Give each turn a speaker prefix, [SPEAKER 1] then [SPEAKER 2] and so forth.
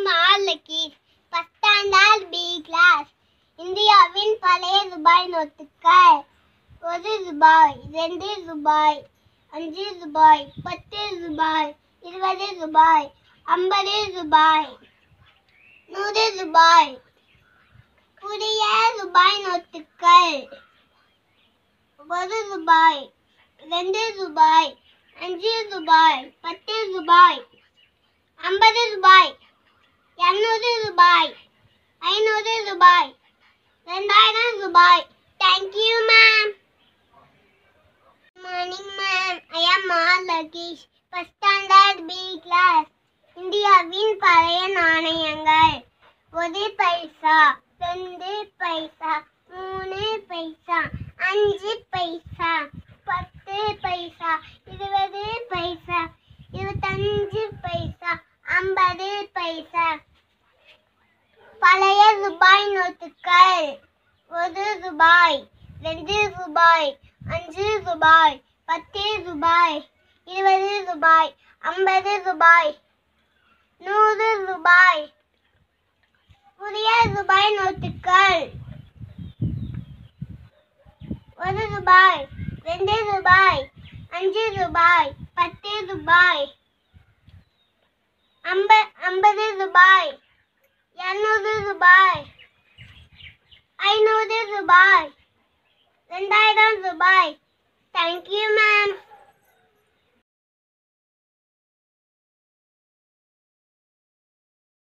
[SPEAKER 1] am Alaki, first standard B class. இந்தியாவின் பழைய ரூபாய் நோட்டுகள் ஒரு ரூபாய் ரெண்டு ரூபாய் அஞ்சு ரூபாய் பத்து ரூபாய் இருபது ரூபாய் ஐம்பது ரூபாய் நூறு ரூபாய் புதிய ரூபாய் நோட்டுகள் ஒரு ரூபாய் ரெண்டு ரூபாய் அஞ்சு ரூபாய் பத்து ரூபாய் ஐம்பது ரூபாய் இரநூறு ரூபாய் ஐநூறு ரூபாய் ரெண்டாயிரம் ரூபாய் thank you ma'am morning ma'am I am R Lakesh first standard B class இந்தியாவின் பழைய நாணயங்கள் ஒரு பைசா ரெண்டு பைசா மூணு பைசா அஞ்சு பைசா பத்து பைசா இருபது பைசா இருபத்தஞ்சு பைசா ஐம்பது பைசா பழைய ரூபாய் நோட்டுகள் ஒரு ரூபாய் ரெண்டு ரூபாய் அஞ்சு ரூபாய் பத்து ரூபாய் இருபது ரூபாய் ஐம்பது ரூபாய் நூறு ரூபாய் புதிய ரூபாய் நோட்டுகள் ஒரு ரூபாய் ரெண்டு ரூபாய் அஞ்சு ரூபாய் பத்து ரூபாய் ஐம்ப ஐம்பது ரூபாய் இரநூறு ரூபாய் ஐநூறு ரூபாய் ரெண்டாயிரம் ரூபாய் தேங்க்யூ மேம்